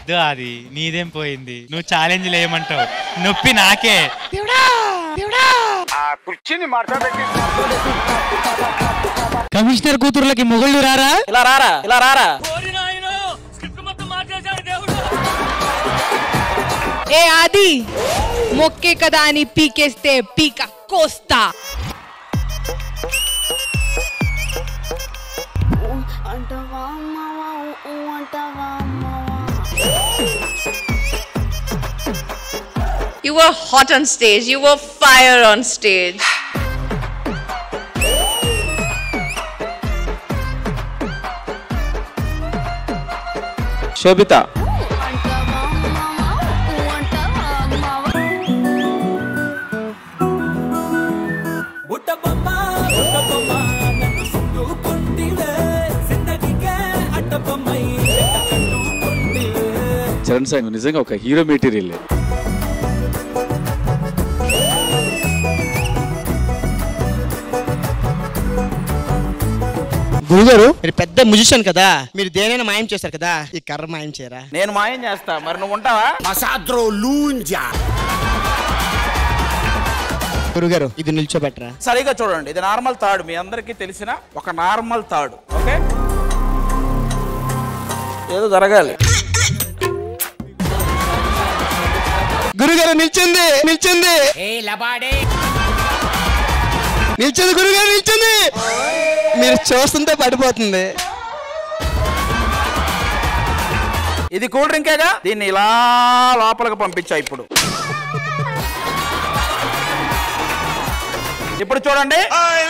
వద్దు అది నీదేం పోయింది నువ్వు ఛాలెంజ్ లేయమంటావు నొప్పి నాకే కమిషనర్ కూతుర్లకి మొగుళ్ళు రారా ఇలా రారా ఇలా రారా ఏ ఆది మొక్కే కదా అని పీకేస్తే పీక కోస్తా అంటవా అమ్మవా ఊ అంటవా అమ్మవా You were hot on stage. You were fire on stage. శోభిత అంటవా అమ్మవా ఊ అంటవా అమ్మవా చరణ్ సాంగ్ నిజంగా ఒక హీరో మెటీరియల్ గురుగారు మీరు పెద్ద మ్యూజిషియన్ కదా మీరు దేనైనా మాయం చేస్తారు కదా ఈ కర్ర మాయం చేయరా నేను మాయం చేస్తా మరి నువ్వు ఉంటావా గురుగారు ఇది నిల్చోబెట్టరా సరిగా చూడండి ఇది నార్మల్ తాడు మీ అందరికీ తెలిసిన ఒక నార్మల్ తాడు ఓకే ఏదో జరగాలి గురుగారు నిల్చుంది నిల్చుంది నిల్చుంది గురుగారు నిల్చుంది మీరు చూస్తుంటే పడిపోతుంది ఇది కూల్ డ్రింకేగా దీన్ని ఇలా లోపలికి పంపించా ఇప్పుడు ఇప్పుడు చూడండి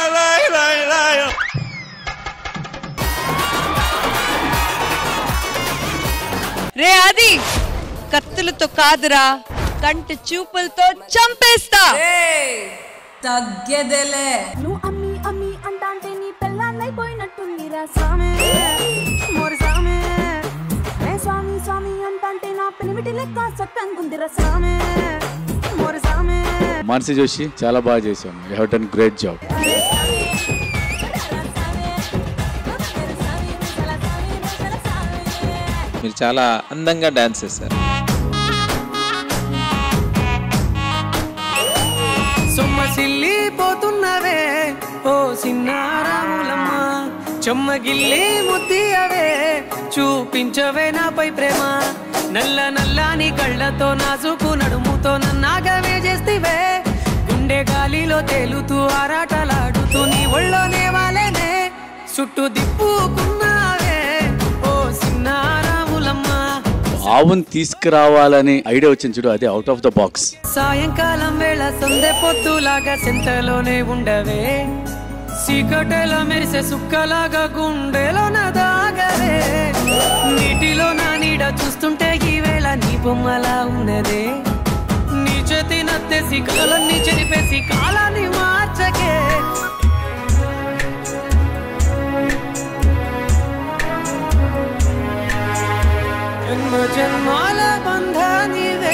రే ఆది కత్తులతో కాదురా కంటి చూపులతో చంపేస్తా తగ్గేదేలే నువ్వు అమ్మి అమ్మి అంటాంటే నీ పెళ్ళాన్నైపోయినట్టుంది రా స్వామి మోరు స్వామి ఏ స్వామి స్వామి అంటాంటే నా పెనిమిటి లెక్క సక్కంగుంది రా స్వామి మోరు స్వామి మానసి జోషి చాలా బాగా చేశాం you have done great job మీరు చాలా అందంగా డాన్స్ చేశారు సొమ్మసిల్లిపోతున్నవే ఓ సిన్నారాములమ్మ చెమ్మగిల్లి ముద్దియవే చూపించవే నాపై ప్రేమ నల్ల నల్లాని కళ్ళతో నాజుకు నడుముతో నన్నాగవే చేస్తివే గుండె గాలిలో తేలుతూ ఆరాటలాడుతూ నీ ఒళ్ళోనే వాలేనే చుట్టూ దిప్పుకున్నావే ఓ సిన్నారాములమ్మ ఆవును తీసుకురావాలని ఐడియా వచ్చింది చూడు అది అవుట్ ఆఫ్ ద బాక్స్ సాయంకాలం వేళ సందె పొత్తులాగా సెంతలోనే ఉండవే చీకటెల మెరిసే సుక్కలాగా గుండెలో దాగవే నీటిలో నా నీడ చూస్తుంటే ఈ వేళ నీ బొమ్మలా ఉన్నదే నీ చేతి నత్తేసి కాలాన్ని చెరిపేసి కాలాన్ని మార్చకే జన్మ జన్మాల బంధానివే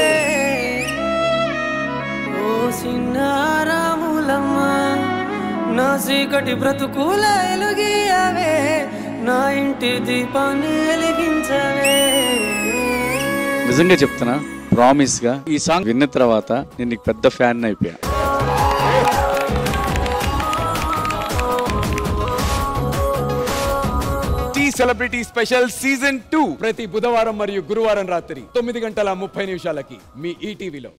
ఓ సిన్నారాములమ్మ నా చీకటి బ్రతుకుల ఎలుగియవే నా ఇంటి దీపాన్ని వెలిగించవే నిజంగా చెప్తున్నా ప్రామిస్ గా ఈ సాంగ్ విన్న తర్వాత నేను నీకు పెద్ద ఫ్యాన్ అయిపోయా T celebrity special season two ప్రతి బుధవారం మరియు గురువారం రాత్రి తొమ్మిది గంటల ముప్పై నిమిషాలకి మీ ఈటీవీలో